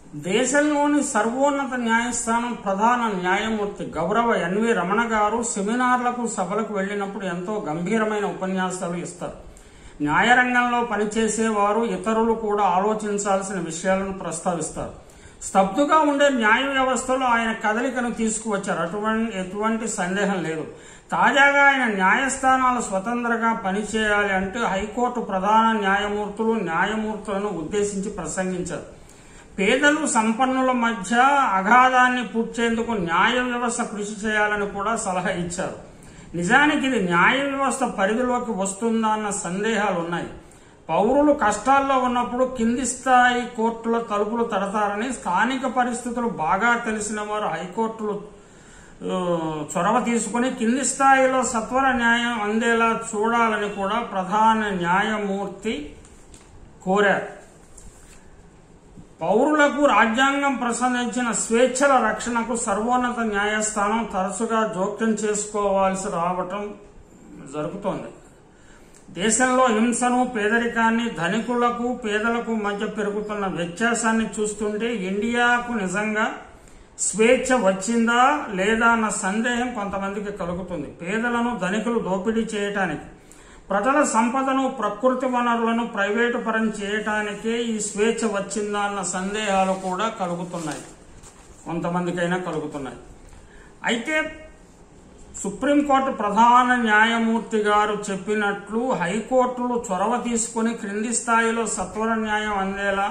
దేశంలోని సర్వోన్నత న్యాయస్థానం ప్రధాన న్యాయమూర్తి గౌరవ ఎన్వి రమణ గారు సెమినార్లకు సభలకు వెళ్ళినప్పుడు ఎంతో గంభీరమైన ఉపన్యాసాలు ఇస్తారు న్యాయరంగంలో పనిచేసేవారు ఇతరులు కూడా ఆలోచించాల్సిన విషయాలను ప్రస్తావిస్తారు స్తబ్దుగా ఉండే న్యాయ వ్యవస్థలో ఆయన కదలికను తీసుకువచ్చారు అటువంటి ఎటువంటి సందేహం లేదు తాజాగా ఆయన న్యాయస్థానాలు స్వతంత్రంగా పనిచేయాలి అంటూ హైకోర్టు ప్రధాన న్యాయమూర్తులు న్యాయమూర్తులను ఉద్దేశించి ప్రసంగించారు పేదలు సంపన్నుల మధ్య అగాధాన్ని పూడ్చేందుకు న్యాయ వ్యవస్థ కృషి చేయాలని కూడా సలహా ఇచ్చారు నిజానికి ఇది న్యాయ వ్యవస్థ పరిధిలోకి వస్తుందా అన్న సందేహాలు ఉన్నాయి పౌరులు కష్టాల్లో ఉన్నప్పుడు కింది స్థాయి కోర్టుల తలుపులు తడతారని స్థానిక పరిస్థితులు బాగా తెలిసిన వారు హైకోర్టులు ఆ, చొరవ తీసుకుని కింది స్థాయిలో సత్వర న్యాయం అందేలా చూడాలని కూడా ప్రధాన న్యాయమూర్తి కోరారు పౌరులకు రాజ్యాంగం ప్రసాదించిన స్వేచ్ఛల రక్షణకు సర్వోన్నత న్యాయస్థానం తరచుగా జోక్యం చేసుకోవాల్సి రావటం జరుగుతోంది దేశంలో హింసను పేదరికాన్ని ధనికులకు పేదలకు మధ్య పెరుగుతున్న వ్యత్యాసాన్ని చూస్తుంటే ఇండియాకు నిజంగా స్వేచ్ఛ వచ్చిందా లేదా అన్న సందేహం కొంతమందికి కలుగుతుంది పేదలను ధనికులు దోపిడీ చేయటానికి ప్రజల సంపదను ప్రకృతి వనరులను ప్రైవేటు పరం చేయటానికే ఈ స్వేచ్ఛ వచ్చిందా అన్న సందేహాలు కూడా కలుగుతున్నాయి కొంతమందికైనా కలుగుతున్నాయి అయితే సుప్రీంకోర్టు ప్రధాన న్యాయమూర్తి గారు చెప్పినట్లు హైకోర్టులు చొరవ తీసుకుని క్రింది స్థాయిలో సత్వర న్యాయం అందేలా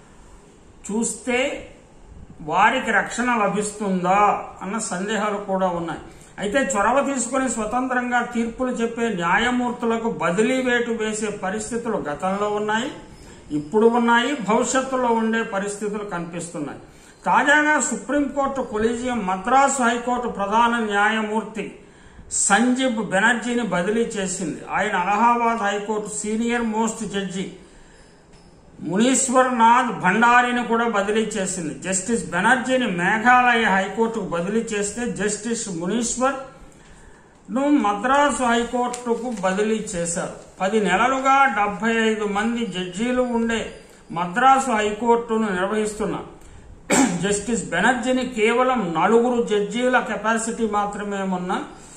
చూస్తే వారికి రక్షణ లభిస్తుందా అన్న సందేహాలు కూడా ఉన్నాయి అయితే చొరవ తీసుకుని స్వతంత్రంగా తీర్పులు చెప్పే న్యాయమూర్తులకు బదిలీ వేటు వేసే పరిస్థితులు గతంలో ఉన్నాయి ఇప్పుడు ఉన్నాయి భవిష్యత్తులో ఉండే పరిస్థితులు కనిపిస్తున్నాయి తాజాగా సుప్రీంకోర్టు కొలీజియం మద్రాసు హైకోర్టు ప్రధాన న్యాయమూర్తి సంజీబ్ బెనర్జీని బదిలీ చేసింది ఆయన Allahabad high court senior most judge Munishwar Nath భండారీని కూడా బదిలీ చేసింది జస్టిస్ బెనర్జీని మేఘాలయ హైకోర్టుకు బదిలీ చేస్తే జస్టిస్ మునీశ్వర్ ను మద్రాసు హైకోర్టుకు బదిలీ చేశారు పది నెలలుగా డెబ్బై ఐదు మంది జడ్జీలు ఉండే మద్రాసు హైకోర్టును నిర్వహిస్తున్న జస్టిస్ బెనర్జీని కేవలం నలుగురు జడ్జీల కెపాసిటీ మాత్రమే ఉన్న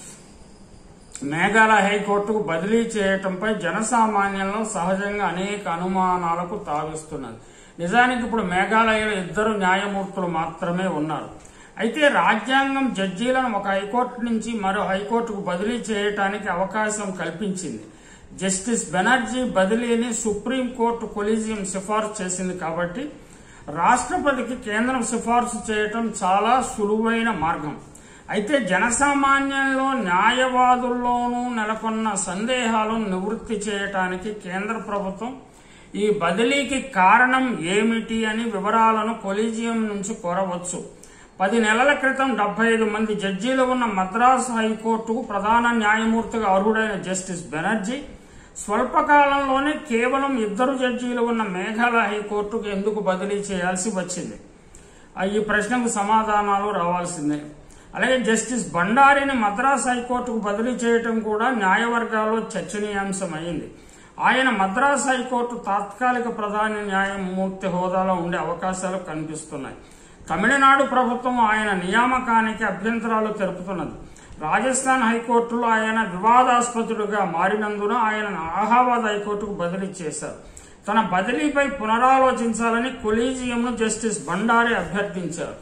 మేఘాలయ హైకోర్టుకు బదిలీ చేయటంపై జనసామాన్యంలో సహజంగా అనేక అనుమానాలకు తావిస్తున్నది నిజానికి ఇప్పుడు మేఘాలయలో ఇద్దరు న్యాయమూర్తులు మాత్రమే ఉన్నారు అయితే రాజ్యాంగం జడ్జీలను ఒక హైకోర్టు నుంచి మరో హైకోర్టుకు బదిలీ చేయటానికి అవకాశం కల్పించింది జస్టిస్ బెనర్జీ బదిలీని సుప్రీంకోర్టు కొలీజియం సిఫార్సు చేసింది కాబట్టి రాష్ట్రపతికి కేంద్రం సిఫార్సు చేయటం చాలా సులువైన మార్గం అయితే జనసామాన్యంలో న్యాయవాదుల్లోనూ నెలకొన్న సందేహాలను నివృత్తి చేయటానికి కేంద్ర ప్రభుత్వం ఈ బదిలీకి కారణం ఏమిటి అని వివరాలను కొలీజియం నుంచి కోరవచ్చు పది నెలల క్రితం డెబ్బై ఐదు మంది జడ్జీలు ఉన్న మద్రాసు హైకోర్టుకు ప్రధాన న్యాయమూర్తిగా అర్హుడైన జస్టిస్ బెనర్జీ స్వల్పకాలంలోనే కేవలం ఇద్దరు జడ్జీలు ఉన్న మేఘాలయ హైకోర్టుకు ఎందుకు బదిలీ చేయాల్సి వచ్చింది ఆ ఈ ప్రశ్నకు సమాధానాలు రావాల్సిందే అలాగే జస్టిస్ బండారిని మద్రాస్ హైకోర్టుకు బదిలీ చేయటం కూడా న్యాయవర్గాల్లో చర్చనీయాంశం అయింది ఆయన మద్రాస్ హైకోర్టు తాత్కాలిక ప్రధాన న్యాయమూర్తి హోదాలో ఉండే అవకాశాలు కనిపిస్తున్నాయి తమిళనాడు ప్రభుత్వం ఆయన నియామకానికి అభ్యంతరాలు తెలుపుతున్నది రాజస్థాన్ హైకోర్టులో ఆయన వివాదాస్పదుడుగా మారినందున ఆయన అలహాబాద్ హైకోర్టుకు బదిలీ చేశారు తన బదిలీపై పునరాలోచించాలని కొలీజియంను జస్టిస్ బండారి అభ్యర్థించారు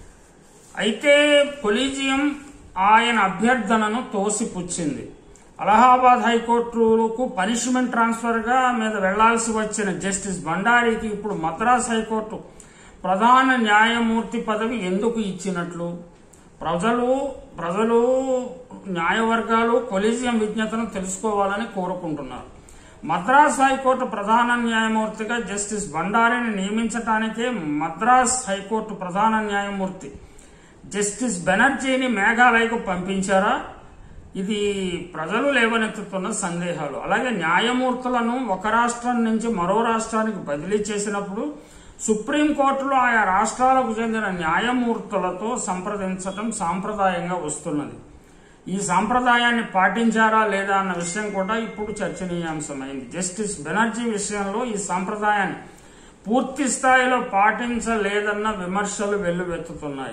అయితే కొలీజియం ఆయన అభ్యర్థనను తోసిపుచ్చింది అలహాబాద్ హైకోర్టుకు పనిష్మెంట్ ట్రాన్స్ఫర్ గా మీద వెళ్లాల్సి వచ్చిన జస్టిస్ బండారికి ఇప్పుడు మద్రాస్ హైకోర్టు ప్రధాన న్యాయమూర్తి పదవి ఎందుకు ఇచ్చినట్లు ప్రజలు ప్రజలు న్యాయవర్గాలు కొలీజియం విజ్ఞతను తెలుసుకోవాలని కోరుకుంటున్నారు మద్రాస్ హైకోర్టు ప్రధాన న్యాయమూర్తిగా జస్టిస్ బండారిని నియమించటానికే మద్రాస్ హైకోర్టు ప్రధాన న్యాయమూర్తి జస్టిస్ బెనర్జీని మేఘాలయకు పంపించారా ఇది ప్రజలు లేవనెత్తుతున్న సందేహాలు అలాగే న్యాయమూర్తులను ఒక రాష్ట్రం నుంచి మరో రాష్ట్రానికి బదిలీ చేసినప్పుడు సుప్రీంకోర్టులో ఆయా రాష్ట్రాలకు చెందిన న్యాయమూర్తులతో సంప్రదించటం సాంప్రదాయంగా వస్తున్నది ఈ సాంప్రదాయాన్ని పాటించారా లేదా అన్న విషయం కూడా ఇప్పుడు చర్చనీయాంశమైంది జస్టిస్ బెనర్జీ విషయంలో ఈ సాంప్రదాయాన్ని పూర్తి స్థాయిలో పాటించలేదన్న విమర్శలు వెల్లువెత్తుతున్నాయి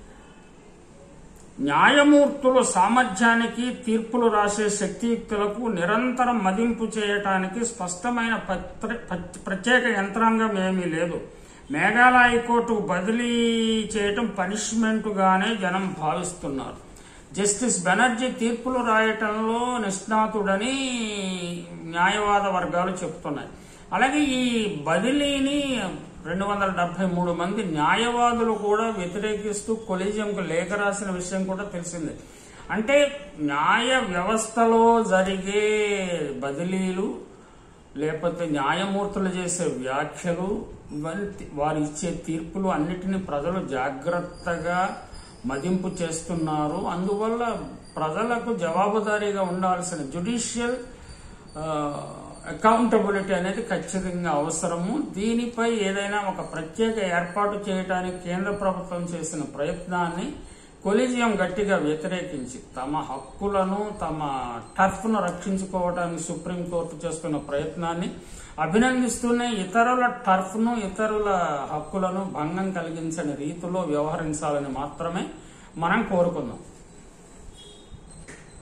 న్యాయమూర్తుల సామర్థ్యానికి తీర్పులు రాసే శక్తియుక్తులకు నిరంతరం మదింపు చేయటానికి స్పష్టమైన పత్ర- పత్- ప్రత్యేక యంత్రాంగం ఏమీ లేదు మేఘాలయ హైకోర్టుకు బదిలీ చేయటం పనిష్మెంట్గానే జనం భావిస్తున్నారు జస్టిస్ బెనర్జీ తీర్పులు రాయటంలో నిష్ణాతుడని న్యాయవాద వర్గాలు చెప్తున్నాయి అలాగే ఈ బదిలీని రెండు వందల డెబ్బై మూడు మంది న్యాయవాదులు కూడా వ్యతిరేకిస్తూ కొలీజియంకు లేఖ రాసిన విషయం కూడా తెలిసిందే అంటే న్యాయ వ్యవస్థలో జరిగే బదిలీలు లేకపోతే న్యాయమూర్తులు చేసే వ్యాఖ్యలు ఇవన్నీ వారు ఇచ్చే తీర్పులు అన్నిటినీ ప్రజలు జాగ్రత్తగా మదింపు చేస్తున్నారు అందువల్ల ప్రజలకు జవాబుదారీగా ఉండాల్సిన జ్యుడిషియల్ అకౌంటబిలిటీ అనేది ఖచ్చితంగా అవసరము దీనిపై ఏదైనా ఒక ప్రత్యేక ఏర్పాటు చేయడానికి కేంద్ర ప్రభుత్వం చేసిన ప్రయత్నాన్ని కొలీజియం గట్టిగా వ్యతిరేకించి తమ హక్కులను తమ టర్ఫ్ను రక్షించుకోవడానికి సుప్రీంకోర్టు చేస్తున్న ప్రయత్నాన్ని అభినందిస్తూనే ఇతరుల టర్ఫ్ను ఇతరుల హక్కులను భంగం కలిగించని రీతిలో వ్యవహరించాలని మాత్రమే మనం కోరుకుందాం